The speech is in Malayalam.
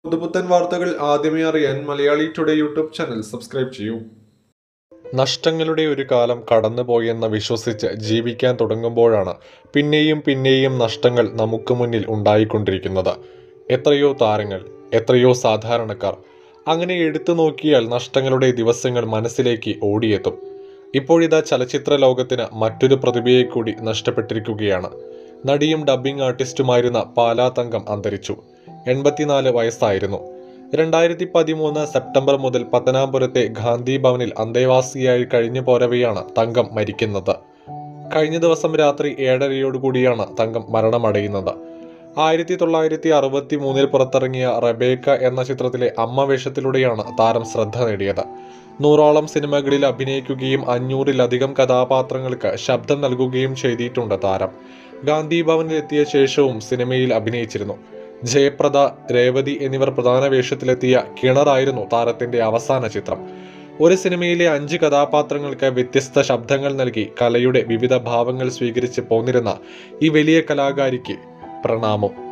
പുതുപുത്തൻ വാർത്തകൾ ആദ്യമേ അറിയാൻ Malayali today YouTube channel subscribe ചെയ്യൂ നഷ്ടങ്ങളുടെ ഒരു കാലം കടന്നുപോയെന്ന് വിശ്വസിച്ച് ജീവിക്കാൻ തുടങ്ങുമ്പോഴാണ് പിന്നെയും പിന്നെയും നഷ്ടങ്ങൾ നമുക്ക് മുന്നിൽ ഉണ്ടായിക്കൊണ്ടിരിക്കുന്നത് എത്രയോ താരങ്ങൾ എത്രയോ സാധാരണക്കാർ അങ്ങനെ എടുത്തു നോക്കിയാൽ നഷ്ടങ്ങളുടെ ദിവസങ്ങൾ മനസ്സിലേക്ക് ഓടിയെത്തും ഇപ്പോഴിതാ ചലച്ചിത്ര ലോകത്തിന് മറ്റൊരു പ്രതിഭയെ കൂടി നഷ്ടപ്പെട്ടിരിക്കുകയാണ് നടിയും ഡബ്ബിംഗ് ആർട്ടിസ്റ്റുമായിരുന്ന പാലാ തങ്കം അന്തരിച്ചു എൺപത്തിനാല് വയസ്സായിരുന്നു രണ്ടായിരത്തി പതിമൂന്ന് സെപ്റ്റംബർ മുതൽ പത്തനാപുരത്തെ ഗാന്ധി ഭവനിൽ അന്തേവാസിയായി കഴിഞ്ഞു പോരവെയാണ് തങ്കം മരിക്കുന്നത് കഴിഞ്ഞ ദിവസം രാത്രി ഏഴരയോടുകൂടിയാണ് തങ്കം മരണമടയുന്നത് ആയിരത്തി തൊള്ളായിരത്തി അറുപത്തി മൂന്നിൽ പുറത്തിറങ്ങിയ റബേക്ക എന്ന ചിത്രത്തിലെ അമ്മ വേഷത്തിലൂടെയാണ് താരം ശ്രദ്ധ നേടിയത് നൂറോളം സിനിമകളിൽ അഭിനയിക്കുകയും അഞ്ഞൂറിലധികം കഥാപാത്രങ്ങൾക്ക് ശബ്ദം നൽകുകയും ചെയ്തിട്ടുണ്ട് താരം ഗാന്ധി ഭവനിൽ എത്തിയ ശേഷവും സിനിമയിൽ അഭിനയിച്ചിരുന്നു ജയപ്രദ രേവതി എന്നിവർ പ്രധാന വേഷത്തിലെത്തിയ കിണറായിരുന്നു താരത്തിന്റെ അവസാന ചിത്രം ഒരു സിനിമയിലെ അഞ്ച് കഥാപാത്രങ്ങൾക്ക് വ്യത്യസ്ത ശബ്ദങ്ങൾ നൽകി കലയുടെ വിവിധ ഭാവങ്ങൾ സ്വീകരിച്ച് പോന്നിരുന്ന ഈ വലിയ കലാകാരിക്ക് പ്രണാമം